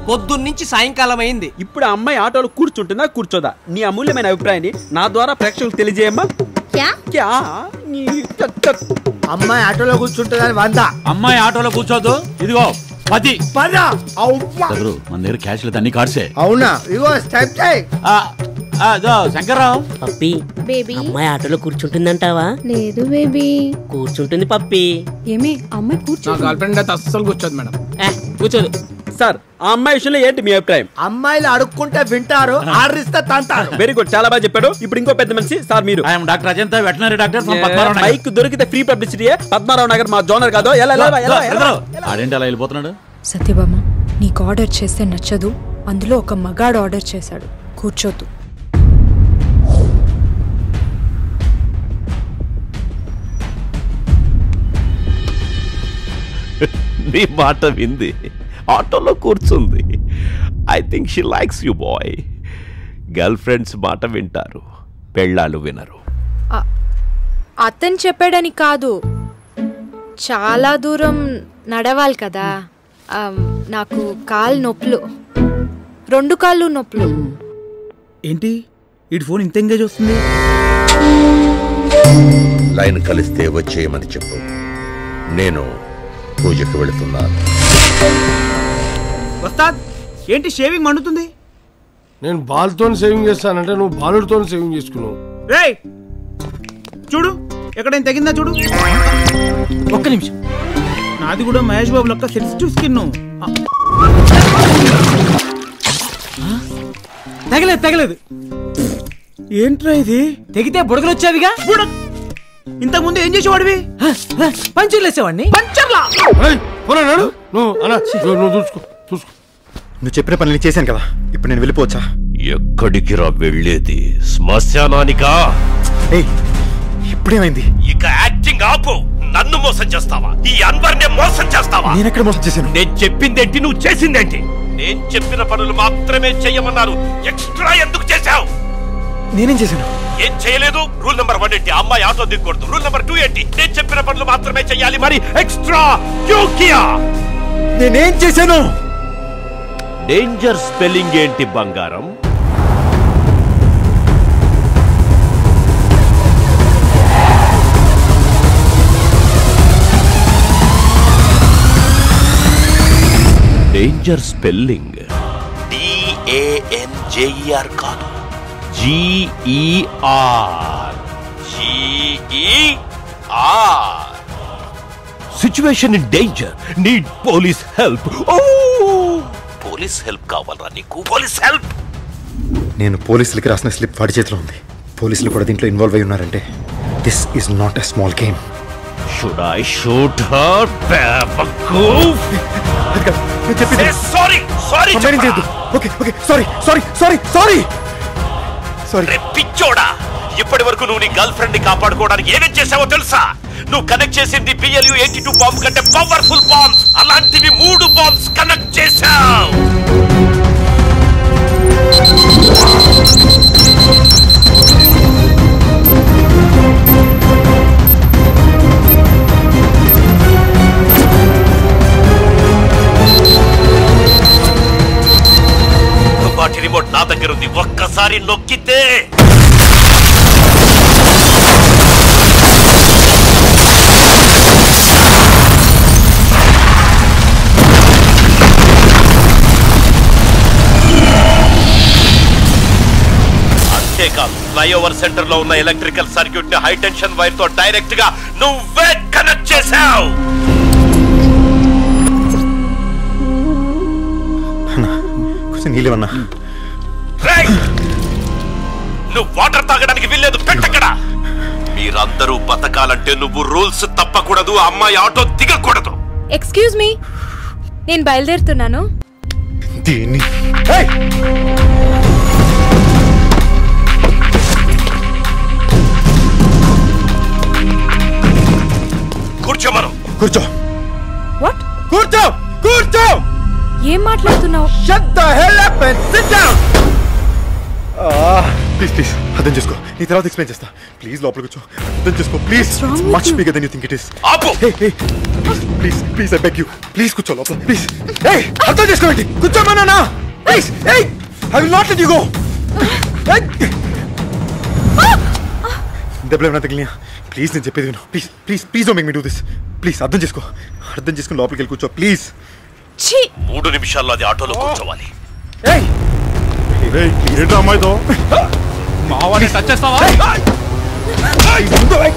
పొద్దున్నుంచి సాయంకాలం అయింది ఇప్పుడు ఆ అమ్మాయి ఆటోలో కూర్చుంటుందా కూర్చోదా నీ అమూల్యమైన అభిప్రాయాన్ని నా ద్వారా ప్రేక్షకులకు తెలియజేయమ్మా క్యా క్యా? నీ టక్ టక్. అమ్మాయి ఆటోలో కూర్చుంటుందని వంద అమ్మాయి ఆటోలో కూర్చోదు ఇదిగో పది పదా అవ్వా చదురు మన దగ్గర క్యాష్ లేదు అన్ని కార్డ్సే అవునా ఇగో స్టెప్ చేయి ఆ, ఆ, ఇదో శంకర్రావు పప్పి బేబీ అమ్మాయి ఆటోలో కూర్చుంటుందంటావా లేదు బేబీ కూర్చుంటుంది పప్పి ఏమే అమ్మాయి కూర్చో గర్ల్ ఫ్రెండ్ అయితే అస్సలు కూర్చోదు మేడం ఏ, కూర్చోదు సార్ ఆ అమ్మాయి విషయంలో ఏంటి మీ అభిప్రాయం అమ్మాయిలు అడుక్కుంటే వింటారు ఆర్రిస్తే తంటారు వెరీ గుడ్ చాలా బాగా చెప్పాడు ఇప్పుడు ఇంకో పెద్ద మనిషి సార్ మీరు I'm doctor Ajanta veterinary doctor from Padmarao Nagar. Mike దొరికితే ఫ్రీ పబ్లిసిటీ పద్మారావు నగర్ మా జోనర్ కాదు ఎలా ఎలా ఎలా ఎలా బ్రదరు, ఆడేంటి అలా వెళ్ళిపోతున్నాడు సత్యభామ నీకు ఆర్డర్ చేస్తే నచ్చదు అందులో ఒక మగాడు ఆర్డర్ చేశాడు కూర్చోద్దు నీ మాట వింది ఆటోలో కూర్చుంది I think she likes you boy girlfriends మాట వింటారు పెళ్ళాలు వినరు అతను చెప్పాడని కాదు చాలా దూరం నడవాలి కదా ఆ, నాకు కాలు నొప్పులు రెండు కాళ్ళు నొప్పులు ఏంటి ఇటు ఫోన్ ఇంత ఎంగేజ్ వస్తుంది లైన్ కలిస్తే వచ్చేయమని చెప్పు నేను పూజకు వెళుతున్నాను వస్తాద్ ఏంటి షేవింగ్ మండుతుంది నేను బాల్తో సేవింగ్ చేస్తానంటే నువ్వు బాలుడితో సేవింగ్ చేసుకున్నావు రేయ్ చూడు ఎక్కడైనా తగిందా చూడు ఒక్క నిమిషం నాది కూడా మహేష్ బాబు లెక్క సెన్సిటివ్ స్కిన్ తగలేదు తగలేదు ఏంట్రా ఇది తెగితే బుడగలు వచ్చేవిగా బుడగ ఇంతకు ముందు ఏం చేసేవాడివి పంచర్లు వేసేవాడిని పంచర్లా ఏయ్, పోరా నాడు. నువ్వు అలా నువ్వు నువ్వు చూసుకో చూసుకో నువ్వు చెప్పిన పనులు చేశాను కదా ఇప్పుడు నేను వెళ్ళిపోవచ్చా ఎక్కడికి రా వెళ్ళేది శ్మశానానికా ఏయ్ ఇప్పుడేమైంది ఇక యాక్టింగ్ ఆపు నన్ను మోసం చేస్తావా ఈ అన్వర్నే మోసం చేస్తావా నేను ఎక్కడ మోసం చేశాను నేను చెప్పిందేంటి నువ్వు చేసిందేంటి నేను చెప్పిన పనులు మాత్రమే చెయ్యమన్నారు ఎక్స్ట్రా ఎందుకు చేశావు నేనేం చేశాను ఏం చేయలేదు రూల్ నెంబర్ వన్ ఏంటి అమ్మాయి ఆటో దిగకూడదు రూల్ నెంబర్ టూ ఏంటి నేను చెప్పిన పనులు మాత్రమే చెయ్యాలి మరి ఎక్స్ట్రా క్యూ కియా నేనేం చేశాను డేంజర్ స్పెల్లింగ్ ఏంటి బంగారం డేంజర్ స్పెల్లింగ్ డిఏఎన్జేఈఆర్ కాదు GER GER situation in danger need police help oh police help కావాలరా నీకు పోలీస్ హెల్ప్ నేను పోలీసులకి రాసిన స్లిప్ వాడి చేతిలో ఉంది పోలీసులు కూడా దీంట్లో ఇన్వాల్వ్ అయి ఉన్నారంటే this is not a small game should I shoot her sorry sorry చేయొద్దు okay okay sorry sorry sorry sorry sorry పిచ్చోడా ఇప్పటి వరకు నువ్వు నీ గర్ల్ ఫ్రెండ్ ని కాపాడుకోవడానికి ఏమేం చేసావో తెలుసా నువ్వు కనెక్ట్ చేసింది పిఎల్యూ ఎయిటీ టూ బాంబ్ కంటే పవర్ఫుల్ బాంబ్స్ అలాంటివి మూడు బాంబ్స్ కనెక్ట్ చేశావు వాటి రిమోట్ నా దగ్గర ఉంది ఒక్కసారి నొక్కితే అంతేకాదు ఫ్లైఓవర్ సెంటర్ లో ఉన్న ఎలక్ట్రికల్ సర్క్యూట్ ని హై టెన్షన్ వైర్ తో డైరెక్ట్ గా నువ్వే కనెక్ట్ చేశావు కొంచెం నీళ్ళేమన్నా రేయ్! నువ్వు వాటర్ తాగడానికి వీల్లేదు పెట్టక్కడ మీరందరూ బతకాలంటే నువ్వు రూల్స్ తప్పకూడదు ఆ అమ్మాయి ఆటో దిగకూడదు ఎక్స్క్యూజ్ మీ నేను బయలుదేరుతున్నాను దీన్ని కూర్చోమను కూర్చో వాట్ కూర్చో కూర్చో ఏం మాట్లాడుతున్నావు shut the hell up and sit down please please అర్థం చేసుకో నీ తర్వాత ఎక్స్ప్లెయిన్ చేస్తా ప్లీజ్ లోపల కూర్చో అర్థం చేసుకో please wrong with much you? Bigger than you think it is ఆపు hey hey please please I beg you please కూర్చో లోపల ప్లీజ్ ఏయ్ అర్థం చేసుకోండి కూర్చోమన్నా ప్లీజ్ ఏయ్ I will not let you go దెబ్బలు ఏమైనా తగిలినా ప్లీజ్ నేను చెప్పేది విను please please please don't make me do this please అర్థం చేసుకో అర్థం చేసుకుని లోపలికి వెళ్ళి కూర్చో ప్లీజ్ మూడు నిమిషాల్లో అది ఆటోలో కూర్చోవాలి ఏంటి అమ్మాయితో మావాడిని టచ్ చేస్తావా ముందు